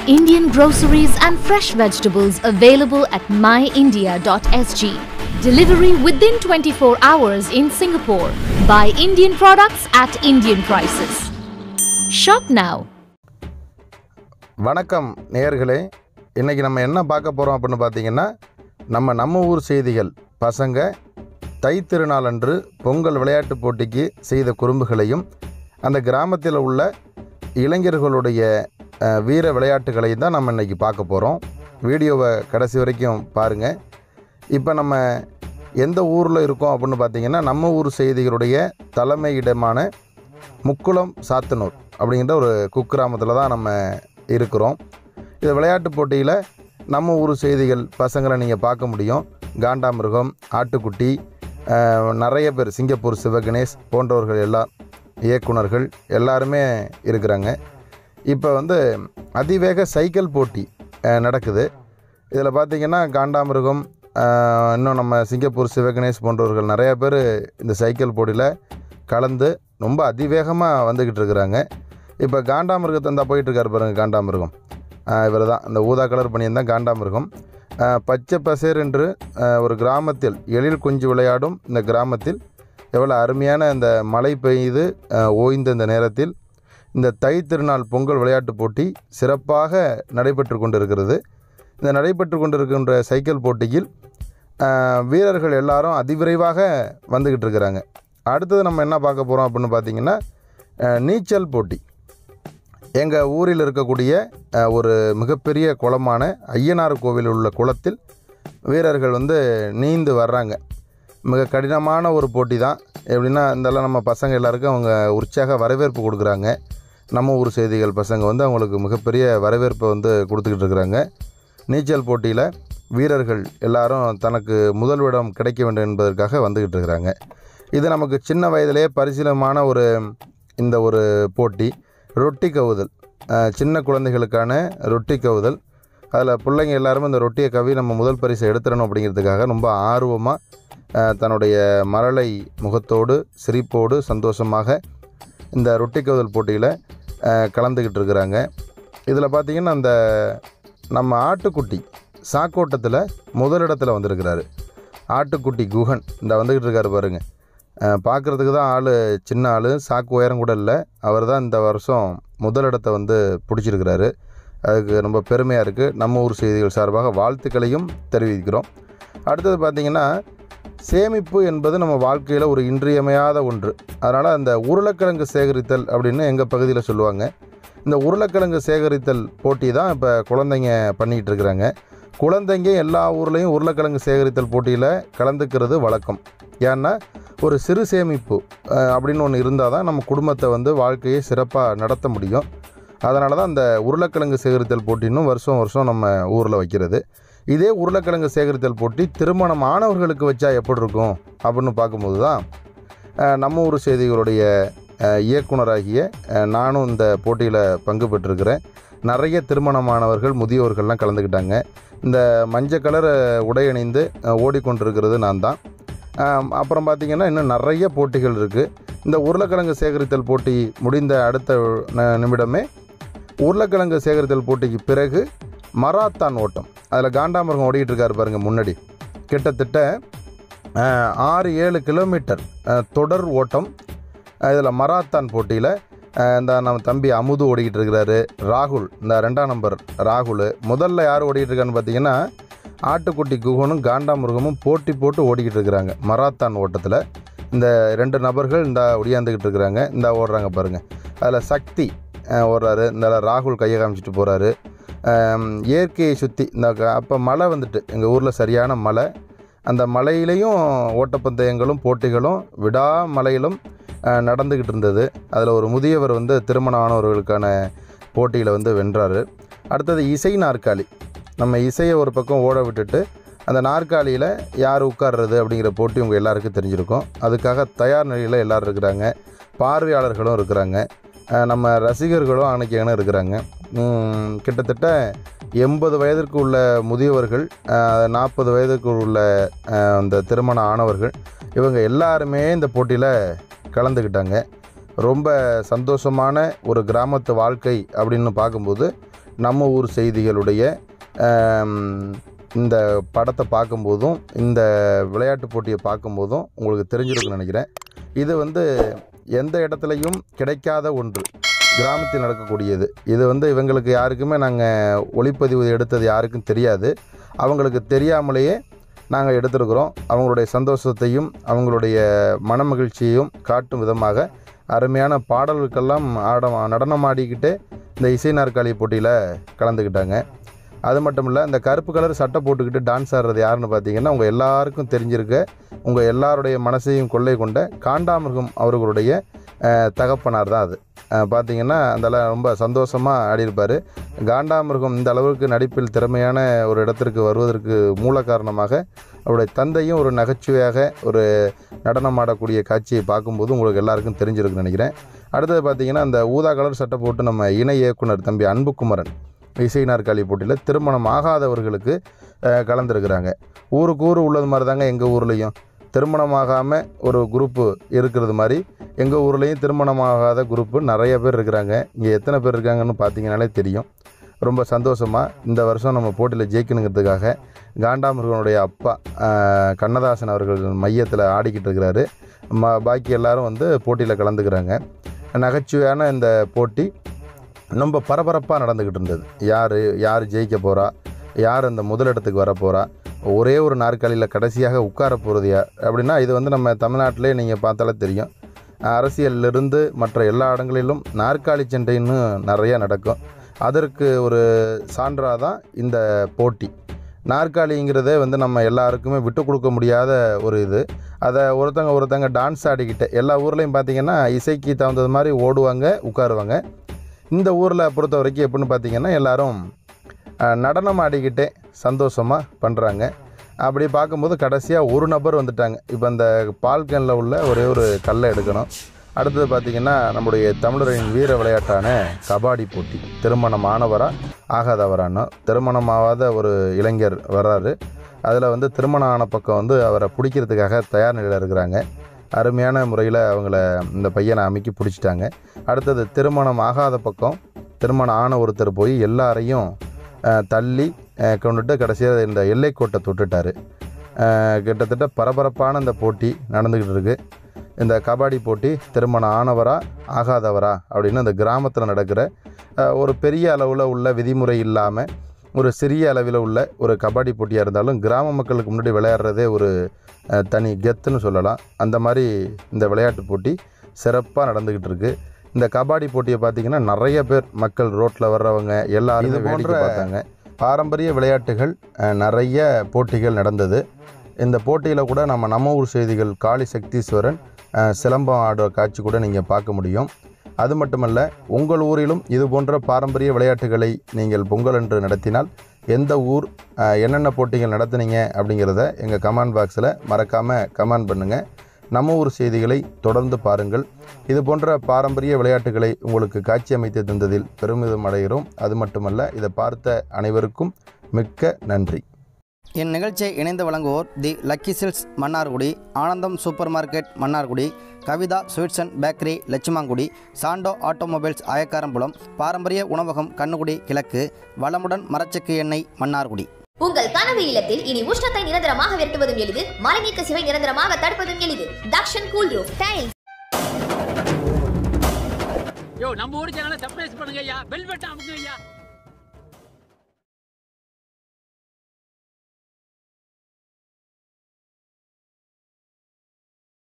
Indian groceries and fresh vegetables available at myindia.sg. Delivery within 24 hours in Singapore. Buy Indian products at Indian prices. Shop now. வணக்கம் நேயர்களே இன்றைக்கி நம்ம என்ன பார்க்க போகிறோம் அப்படின்னு பார்த்தீங்கன்னா நம்ம நம்ம ஊர் செய்திகள் பசங்க தை திருநாள் அன்று பொங்கல் விளையாட்டுப் போட்டிக்கு செய்த குறும்புகளையும் அந்த கிராமத்தில் உள்ள இளைஞர்களுடைய அஹ், வீர விளையாட்டுகளையும் தான் நம்ம இன்றைக்கி பார்க்க போகிறோம் வீடியோவை கடைசி வரைக்கும் பாருங்கள் இப்போ நம்ம எந்த ஊரில் இருக்கோம் அப்படின்னு பார்த்தீங்கன்னா நம்ம ஊர் செய்திகளுடைய தலைமையிடமான முக்குளம் சாத்தனூர் அப்படிங்கிற ஒரு குக்கிராமத்தில் தான் நம்ம இருக்கிறோம் இது விளையாட்டு போட்டியில் நம்ம ஊர் செய்திகள் பசங்களை நீங்கள் பார்க்க முடியும் காண்டாமிருகம் ஆட்டுக்குட்டி அஹ், நிறைய பேர் சிங்கப்பூர் சிவகணேஷ் போன்றவர்கள் எல்லாம் இயக்குனர்கள் எல்லாருமே இருக்கிறாங்க இப்போ வந்து அதிவேக சைக்கிள் போட்டி அஹ், நடக்குது இதில் பார்த்தீங்கன்னா காண்டாமிருகம் அஹ், இன்னும் நம்ம சிங்கப்பூர் சிவகணேஷ் போன்றவர்கள் நிறைய பேர் இந்த சைக்கிள் போட்டியில் கலந்து ரொம்ப அதிவேகமாக வந்துக்கிட்டு இருக்கிறாங்க இப்போ காண்டாமிருகத்தை இருந்தால் போயிட்டுருக்காரு பாருங்கள் காண்டாமிருகம் இவர் தான் இந்த ஊதா கலர் பண்ணியிருந்தான் காண்டாமிருகம் அஹ், பச்சை பசேர் என்று அஹ், ஒரு கிராமத்தில் எழில் குஞ்சு விளையாடும் இந்த கிராமத்தில் எவ்வளோ அருமையான இந்த மழை பெய்து அஹ், ஓய்ந்த இந்த நேரத்தில் இந்த தை திருநாள் பொங்கல் விளையாட்டுப் போட்டி சிறப்பாக நடைபெற்று கொண்டிருக்கிறது இந்த நடைபெற்று கொண்டிருக்கின்ற சைக்கிள் போட்டியில் அஹ், வீரர்கள் எல்லாரும் அதிவிரைவாக வந்துக்கிட்டு இருக்கிறாங்க அடுத்தது நம்ம என்ன பார்க்க போகிறோம் அப்படின்னு பார்த்தீங்கன்னா அஹ், நீச்சல் போட்டி எங்கள் ஊரில் இருக்கக்கூடிய அஹ், ஒரு மிகப்பெரிய குளமான ஐயனார் கோவில் உள்ள குளத்தில் வீரர்கள் வந்து நீந்து வர்றாங்க மிக கடினமான ஒரு போட்டி தான் எப்படின்னா இதெல்லாம் நம்ம பசங்க எல்லாருக்கும் அவங்க உற்சாக வரவேற்பு கொடுக்குறாங்க நம்ம ஊர் செய்திகள் பசங்க வந்து அவங்களுக்கு மிகப்பெரிய வரவேற்பை வந்து கொடுத்துக்கிட்டு இருக்கிறாங்க நீச்சல் போட்டியில் வீரர்கள் எல்லாரும் தனக்கு முதலிடம் கிடைக்க வேண்டும் என்பதற்காக வந்துக்கிட்டு இருக்கிறாங்க இது நமக்கு சின்ன வயதிலே பரிசீலமான ஒரு இந்த ஒரு போட்டி ரொட்டி கவுதல் அஹ், சின்ன குழந்தைகளுக்கான ரொட்டி கவுதல் அதில் பிள்ளைங்க எல்லாருமே இந்த ரொட்டியை கவி நம்ம முதல் பரிசை எடுத்துடணும் அப்படிங்கிறதுக்காக ரொம்ப ஆர்வமாக தன்னுடைய மரளை முகத்தோடு சிரிப்போடு சந்தோஷமாக இந்த ரொட்டி கவுதல் போட்டியில் அஹ், கலந்துக்கிட்டு இருக்கிறாங்க இதில் பார்த்திங்கன்னா அந்த நம்ம ஆட்டுக்குட்டி சாக்கோட்டத்தில் முதலிடத்தில் வந்திருக்கிறாரு ஆட்டுக்குட்டி குஹன் இந்த வந்துக்கிட்டு இருக்காரு பாருங்க பார்க்குறதுக்கு தான் ஆள் சின்ன ஆள் சாக்கு உயரம் கூட இல்லை அவர் தான் இந்த வருஷம் முதலிடத்தை வந்து பிடிச்சிருக்கிறாரு அதுக்கு ரொம்ப பெருமையாக இருக்குது நம்ம ஊர் செய்திகள் சார்பாக வாழ்த்துக்களையும் தெரிவிக்கிறோம் அடுத்தது பார்த்திங்கன்னா சேமிப்பு என்பது நம்ம வாழ்க்கையில் ஒரு இன்றியமையாத ஒன்று அதனால் அந்த உருளைக்கிழங்கு சேகரித்தல் அப்படின்னு எங்கள் பகுதியில் சொல்லுவாங்க இந்த உருளைக்கிழங்கு சேகரித்தல் போட்டி தான் இப்போ குழந்தைங்க பண்ணிக்கிட்டு இருக்கிறாங்க குழந்தைங்க எல்லா ஊர்லேயும் உருளைக்கிழங்கு சேகரித்தல் போட்டியில் கலந்துக்கிறது வழக்கம் ஏன்னா ஒரு சிறு சேமிப்பு அஹ், அப்படின்னு ஒன்று இருந்தால் தான் நம்ம குடும்பத்தை வந்து வாழ்க்கையை சிறப்பாக நடத்த முடியும் அதனால தான் அந்த உருளைக்கிழங்கு சேகரித்தல் போட்டின்னும் வருஷம் வருஷம் நம்ம ஊரில் வைக்கிறது இதே உருளைக்கிழங்கு சேகரித்தல் போட்டி திருமணம் ஆனவர்களுக்கு வச்சா எப்படி இருக்கும் அப்படின்னு பார்க்கும்போது தான் அஹ், நம்ம ஊர் செய்திகளுடைய அஹ், இயக்குனராகிய அஹ், நானும் இந்த போட்டியில் பங்கு பெற்றிருக்கிறேன் நிறைய திருமணமானவர்கள் முதியோர்கள்லாம் கலந்துக்கிட்டாங்க இந்த மஞ்சள் கலர் உடை அணிந்து அஹ், ஓடிக்கொண்டிருக்கிறது நான் தான் ஆம், அப்புறம் பார்த்திங்கன்னா இன்னும் நிறைய போட்டிகள் இருக்குது இந்த உருளைக்கிழங்கு சேகரித்தல் போட்டி முடிந்த அடுத்த ந- நிமிடமே உருளைக்கிழங்கு சேகரித்தல் போட்டிக்கு பிறகு மராத்தான் ஓட்டம் அதில் காண்டாமிருகம் ஓடிக்கிட்டு இருக்காரு பாருங்கள் முன்னாடி கிட்டத்தட்ட அஹ், ஆறு ஏழு கிலோமீட்டர் அஹ், தொடர் ஓட்டம் இதில் மராத்தான் போட்டியில் இந்த நம்ம தம்பி அமுது ஓடிக்கிட்டு இருக்கிறாரு ராகுல் இந்த ரெண்டாம் நம்பர் ராகுல் முதல்ல யார் ஓடிக்கிட்டு இருக்கான்னு பார்த்தீங்கன்னா ஆட்டுக்குட்டி குகனும் காண்டாமிருகமும் போட்டி போட்டு ஓடிக்கிட்டு இருக்கிறாங்க மராத்தான் ஓட்டத்தில் இந்த ரெண்டு நபர்கள் இந்த ஒடியாந்துக்கிட்டு இருக்கிறாங்க இந்த ஓடுறாங்க பாருங்கள் அதில் சக்தி அஹ், ஓடுறாரு இந்த ராகுல் கையை காமிச்சிட்டு போகிறாரு இயற்கையை சுற்றி இந்த அப்போ மழை வந்துட்டு எங்கள் ஊரில் சரியான மழை அந்த மலையிலையும் ஓட்டப்பந்தயங்களும் போட்டிகளும் விடாமலையிலும் அஹ், நடந்துக்கிட்டு இருந்தது அதில் ஒரு முதியவர் வந்து திருமணம் ஆனவர்களுக்கான போட்டியில் வந்து வென்றார் அடுத்தது இசை நாற்காலி நம்ம இசையை ஒரு பக்கம் ஓட விட்டுட்டு அந்த நாற்காலியில் யார் உட்கார்றது அப்படிங்கிற போட்டி உங்கள் எல்லாருக்கும் தெரிஞ்சிருக்கும் அதுக்காக தயார் நிலையில் எல்லோரும் இருக்கிறாங்க பார்வையாளர்களும் இருக்கிறாங்க அஹ், நம்ம ரசிகர்களும் அன்னைக்கான இருக்கிறாங்க உம், கிட்டத்தட்ட எண்பது வயதிற்கு உள்ள முதியவர்கள் நாற்பது வயதுக்கு உள்ள அஹ், அந்த திருமண ஆனவர்கள் இவங்க எல்லாருமே இந்த போட்டியில் கலந்துக்கிட்டாங்க ரொம்ப சந்தோஷமான ஒரு கிராமத்து வாழ்க்கை அப்படின்னு பார்க்கும்போது நம்ம ஊர் செய்திகளுடைய ஆம், இந்த படத்தை பார்க்கும்போதும் இந்த விளையாட்டு போட்டியை பார்க்கும்போதும் உங்களுக்கு தெரிஞ்சிருக்குன்னு நினைக்கிறேன் இது வந்து எந்த இடத்துலையும் கிடைக்காத ஒன்று கிராமத்தில் நடக்கக்கூடியது இது வந்து இவங்களுக்கு யாருக்குமே நாங்கள் ஒளிப்பதிவு எடுத்தது யாருக்கும் தெரியாது அவங்களுக்கு தெரியாமலேயே நாங்கள் எடுத்திருக்கிறோம் அவங்களுடைய சந்தோஷத்தையும் அவங்களுடைய மனமகிழ்ச்சியையும் காட்டும் விதமாக அருமையான பாடல்களுக்கெல்லாம் ஆட நடனம் ஆடிக்கிட்டே இந்த இசை நாற்காலி போட்டியில் கலந்துக்கிட்டாங்க அது மட்டும் இல்லை இந்த கருப்பு கலர் சட்டை போட்டுக்கிட்டு டான்ஸ் ஆடுறது யாருன்னு பார்த்தீங்கன்னா உங்கள் எல்லாருக்கும் தெரிஞ்சிருக்க உங்கள் எல்லாருடைய மனசையும் கொள்ளை கொண்ட காண்டாமிருகம் அவர்களுடைய அஹ், தகப்பனார் தான் அது அஹ், பார்த்தீங்கன்னா அதெல்லாம் ரொம்ப சந்தோஷமாக ஆடியிருப்பார் காண்டாமிருகம் இந்த அளவுக்கு நடிப்பில் திறமையான ஒரு இடத்திற்கு வருவதற்கு மூல காரணமாக அவருடைய தந்தையும் ஒரு நகைச்சுவையாக ஒரு நடனம் ஆடக்கூடிய காட்சியை பார்க்கும்போது உங்களுக்கு எல்லாருக்கும் தெரிஞ்சிருக்குன்னு நினைக்கிறேன் அடுத்தது பார்த்தீங்கன்னா அந்த ஊதா கலர் சட்டை போட்டு நம்ம இணை இயக்குனர் தம்பி அன்புக்குமரன் இசை நாற்காலி போட்டியில் திருமணம் ஆகாதவர்களுக்கு அஹ், கலந்துருக்கிறாங்க ஊருக்கு ஊர் உள்ளது மாதிரி தாங்க எங்கள் ஊர்லேயும் திருமணமாகாமல் ஒரு குரூப்பு இருக்கிறது மாதிரி எங்கள் ஊர்லேயும் திருமணமாகாத குரூப்பு நிறைய பேர் இருக்கிறாங்க இங்கே எத்தனை பேர் இருக்காங்கன்னு பார்த்தீங்கனாலே தெரியும் ரொம்ப சந்தோஷமாக இந்த வருஷம் நம்ம போட்டியில் ஜெயிக்கணுங்கிறதுக்காக காண்டாமிருகனுடைய அப்பா அஹ், கண்ணதாசன் அவர்கள் மையத்தில் ஆடிக்கிட்டு இருக்கிறாரு ம பாக்கி எல்லாரும் வந்து போட்டியில் கலந்துக்கிறாங்க நகைச்சுவையான இந்த போட்டி ரொம்ப பரபரப்பாக நடந்துக்கிட்டு இருந்தது யார் யார் ஜெயிக்க போகிறா யார் அந்த முதலிடத்துக்கு வர போகிறா ஒரே ஒரு நாற்காலியில் கடைசியாக உட்கார போகிறது யார் அப்படின்னா இது வந்து நம்ம தமிழ்நாட்டிலே நீங்கள் பார்த்தாலே தெரியும் அரசியலிருந்து மற்ற எல்லா இடங்களிலும் நாற்காலி சண்டைன்னு நிறையா நடக்கும் அதற்கு ஒரு சான்றாக தான் இந்த போட்டி நாற்காலிங்கிறதே வந்து நம்ம எல்லாருக்குமே விட்டு கொடுக்க முடியாத ஒரு இது அதை ஒருத்தங்க ஒருத்தங்க டான்ஸ் ஆடிக்கிட்டு எல்லா ஊர்லேயும் பார்த்தீங்கன்னா இசைக்கு தகுந்தது மாதிரி ஓடுவாங்க உட்காருவாங்க இந்த ஊரில் பொறுத்த வரைக்கும் எப்படின்னு பார்த்தீங்கன்னா எல்லாரும் அஹ், நடனம் ஆடிக்கிட்டே சந்தோஷமாக பண்ணுறாங்க அப்படி பார்க்கும்போது கடைசியாக ஒரு நபர் வந்துட்டாங்க இப்போ அந்த பால் கேனில் உள்ள ஒரே ஒரு கல்லை எடுக்கணும் அடுத்தது பார்த்திங்கன்னா நம்முடைய தமிழரின் வீர விளையாட்டான கபாடி போட்டி திருமணம் ஆனவரா ஆகாதவரானோ திருமணம் ஆகாத ஒரு இளைஞர் வர்றாரு அதில் வந்து திருமணம் ஆன பக்கம் வந்து அவரை பிடிக்கிறதுக்காக தயார் நிலையில் இருக்கிறாங்க அருமையான முறையில் அவங்கள இந்த பையனை அமைக்கி பிடிச்சிட்டாங்க அடுத்தது திருமணம் ஆகாத பக்கம் திருமணம் ஆன ஒருத்தர் போய் எல்லாரையும் அஹ், தள்ளி அஹ், கொண்டுட்டு கடைசியாக இந்த எல்லைக்கோட்டை தொட்டுட்டார் கிட்டத்தட்ட பரபரப்பான இந்த போட்டி நடந்துக்கிட்டு இருக்கு இந்த கபாடி போட்டி திருமணம் ஆனவரா ஆகாதவரா அப்படின்னு அந்த கிராமத்தில் நடக்கிற அஹ், ஒரு பெரிய அளவில் உள்ள விதிமுறை இல்லாமல் ஒரு சிறிய அளவில் உள்ள ஒரு கபாடி போட்டியாக இருந்தாலும் கிராம மக்களுக்கு முன்னாடி விளையாடுறதே ஒரு அஹ், தனி கெத்துன்னு சொல்லலாம் அந்த மாதிரி இந்த விளையாட்டு போட்டி சிறப்பாக நடந்துக்கிட்டு இருக்கு இந்த கபாடி போட்டியை பார்த்தீங்கன்னா நிறைய பேர் மக்கள் ரோட்டில் வர்றவங்க எல்லாரும் வேடிக்கை பார்த்தாங்க பாரம்பரிய விளையாட்டுகள் அஹ், நிறைய போட்டிகள் நடந்தது இந்த போட்டியில் கூட நம்ம நம்ம ஊர் செய்திகள் காளி சக்தீஸ்வரன் அஹ், சிலம்பம் ஆடுற காட்சி கூட நீங்கள் பார்க்க முடியும் அது மட்டுமல்ல உங்கள் ஊரிலும் இது போன்ற பாரம்பரிய விளையாட்டுகளை நீங்கள் பொங்கல் என்று நடத்தினால் எந்த ஊர் அஹ், என்னென்ன போட்டிகள் நடத்துனீங்க அப்படிங்கிறத எங்கள் கமெண்ட் பாக்ஸில் மறக்காமல் கமெண்ட் பண்ணுங்கள் நம்ம ஊர் செய்திகளை தொடர்ந்து பாருங்கள் இது போன்ற பாரம்பரிய விளையாட்டுகளை உங்களுக்கு காட்சி அமைத்து தந்ததில் பெருமிதம் அடைகிறோம் அது மட்டுமல்ல இதை பார்த்த அனைவருக்கும் மிக்க நன்றி என் நிகழ்ச்சியை இணைந்து வழங்குவோர் தி lucky silks Mannargudi Anandam super market Mannargudi Kavitha sweets and bakery Lakshmangudi Sando automobiles Ayakkarambulam பாரம்பரிய உணவகம் கண்ணுகுடி கிழக்கு வளமுடன் மரச்செக்கு எண்ணெய் மன்னார்குடி உங்கள் கனவு இல்லத்தில் இனி உஷ்ணத்தை நிரந்தரமாக விரட்டுவதும் எளிது மறைநீக்க சிவை நிரந்தரமாக தடுப்பதும் எளிது தக்ஷன் கூல் ரூஃப் டைல்ஸ் யோ நம்ம ஊர் சேனலை சர்ப்ரைஸ் பண்ணுங்க ஐயா பெல் பட்டன் அமுக்குங்க ஐயா